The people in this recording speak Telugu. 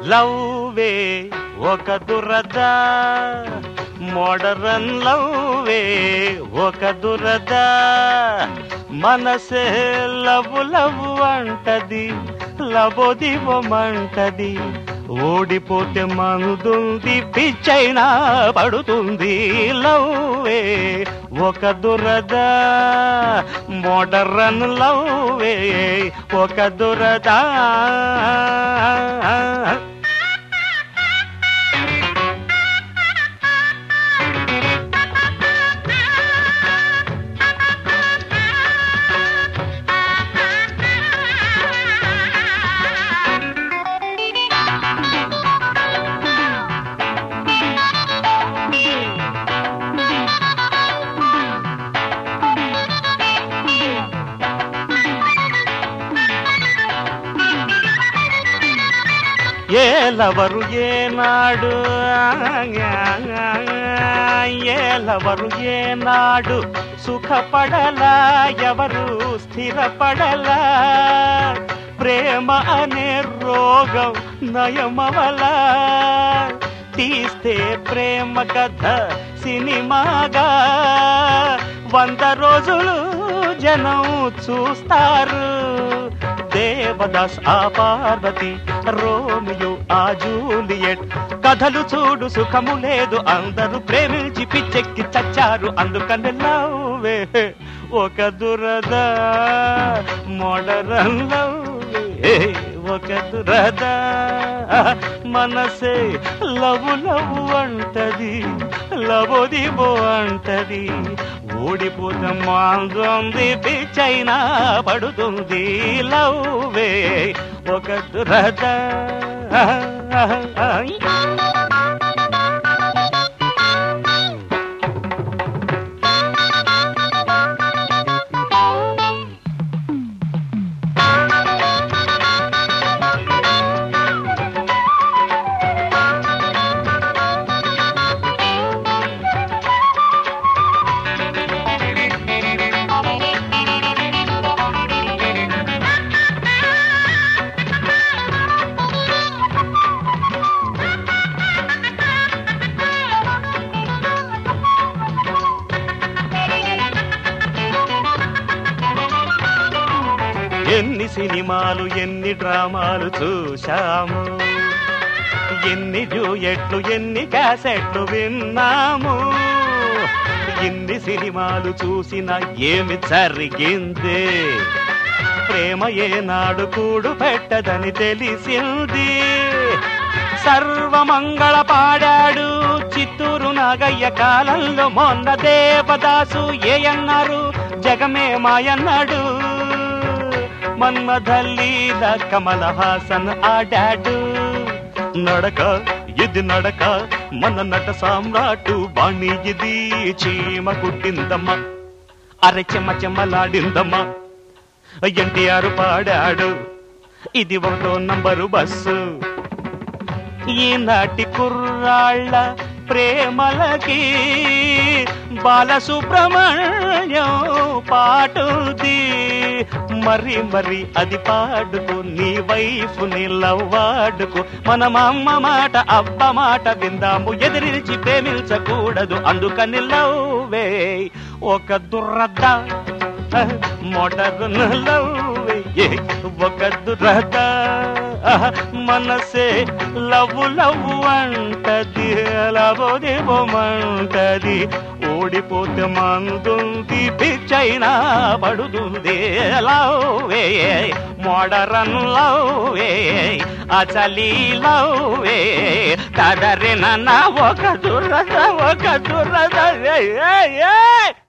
లవ్వే ఒక దురద మోడరన్ లవ్వే ఒక దురద మనసే లవ్ లవ్ అంటది లబోదివమంటది ఓడిపోతే మందుంది పిచ్చైనా పడుతుంది లవ్వే ఒక దురద మోడరన్ లవ్వే ఒక దురద ఏలవరు ఏనాడు ఏలవరు ఏనాడు సుఖపడలా ఎవరు స్థిరపడలా ప్రేమ అనే రోగం నయమవలా తీస్తే ప్రేమ కథ సినిమాగా వంద రోజులు జనం చూస్తారు దేవదాస్ ఆ పార్వతి రోమియో ఆ జూలియట్ కథలు చూడు సుఖము లేదు అందరూ ప్రేమించి పిచ్చెక్కి చచ్చారు అందుకని లవ్వే ఒక దురద మోడరన్ లవ్వే ఒక దురద మనసే లవు లవు అంటది లవోదిబో అంటది ఓడిపోతే మాంది పిచ్చైనా పడుతుంది లవ్వే ఒక దురద ఎన్ని సినిమాలు ఎన్ని డ్రామాలు చూశాము ఎన్ని డ్యూయెట్లు ఎన్ని క్యాసెట్లు విన్నాము ఎన్ని సినిమాలు చూసినా ఏమి జరిగింది ప్రేమ ఏనాడు కూడు పెట్టదని తెలిసింది సర్వమంగళ పాడాడు చిత్తూరు నాగయ్య కాలంలో మొన్న దేవదాసు ఏ అన్నారు జగమే మాయన్నాడు మన్మధల్లీల కమల హాసన్ ఆడాడు నడక ఇది నడక మన నట సామ్రాటు బాణి ఇది చీమ కుట్టిందమ్మా అరె చెమ్మ చెమ్మలాడిందమ్మా ఎన్టీఆర్ పాడాడు ఇది ఒకటో నంబరు బస్సు ఈనాటి కుర్రాళ్ళ ప్రేమలకి బాలసుబ్రహ్మణ్యం పాటుంది మరి మరి అది పాడుకు నీ వైఫ్ ని లవ్వాడుకు మన అమ్మ మాట అబ్బ మాట విందాము ఎదిరించి ప్రేమించకూడదు అందుకని లవ్వే ఒక దురద మోడర్న్ లవ్వే ఒక దురద మనసే లవ్వు లవ్వు అంటది లవోదేవమంటది ఓడిపోతే మందుంది పిచ్చైనా పడుతుంది లవ్వే మోడరన్ లవ్వే అచలి లవ్వే కదరిన ఒక దురద ఒక దురద ఏ, ఏ, ఏ.